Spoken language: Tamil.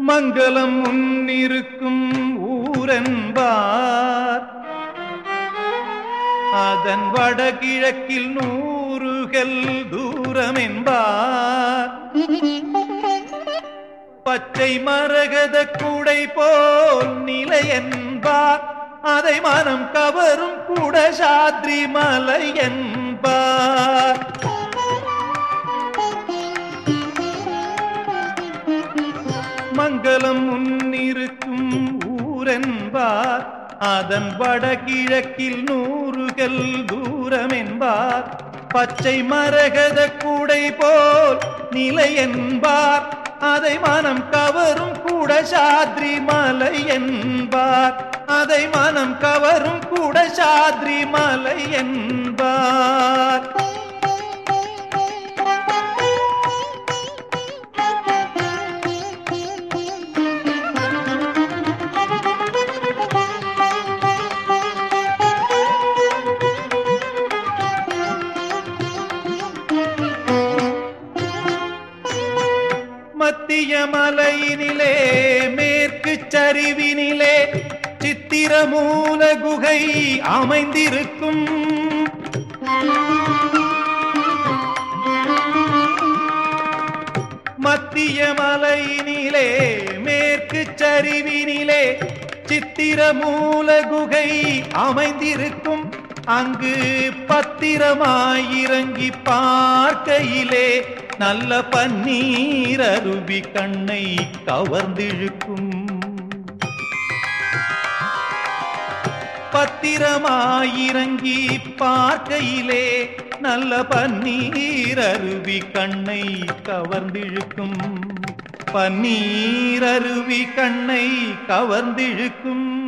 மங்களம் முன்னிருக்கும் ஊரன்பார் அதன் வடகிழக்கில் நூறுகள் தூரம் என்பார் பச்சை மரகத கூடை போல் நிலை என்பார் அதை மனம் கவரும் கூட சாத்ரி மலை என்பார் மங்களம் முன்னிருக்கும் ஊரென்பார் அதன் வடகிழக்கில் நூறுகள் தூரம் என்பார் பச்சை மரகத கூடை போல் நிலை என்பார் அதை மனம் கவரும் கூட சாத்ரி மலை என்பார் அதை மனம் கவரும் கூட சாத்ரி மலை என்பார் மத்திய மலையினிலே மேற்கு சரிவினிலே சித்திரமூல குகை அமைந்திருக்கும் மத்திய மலையினிலே மேற்கு சரிவினிலே சித்திரமூல குகை அமைந்திருக்கும் அங்கு பத்திரமாயிறங்கி பார்க்கையிலே நல்ல பன்னீர் அருவி கண்ணை கவர்ந்திழுக்கும் பத்திரமாயிறங்கி பார்க்கையிலே நல்ல பன்னீர் அருவி கண்ணை கவர்ந்திழுக்கும் பன்னீர் அருவி கண்ணை கவர்ந்திழுக்கும்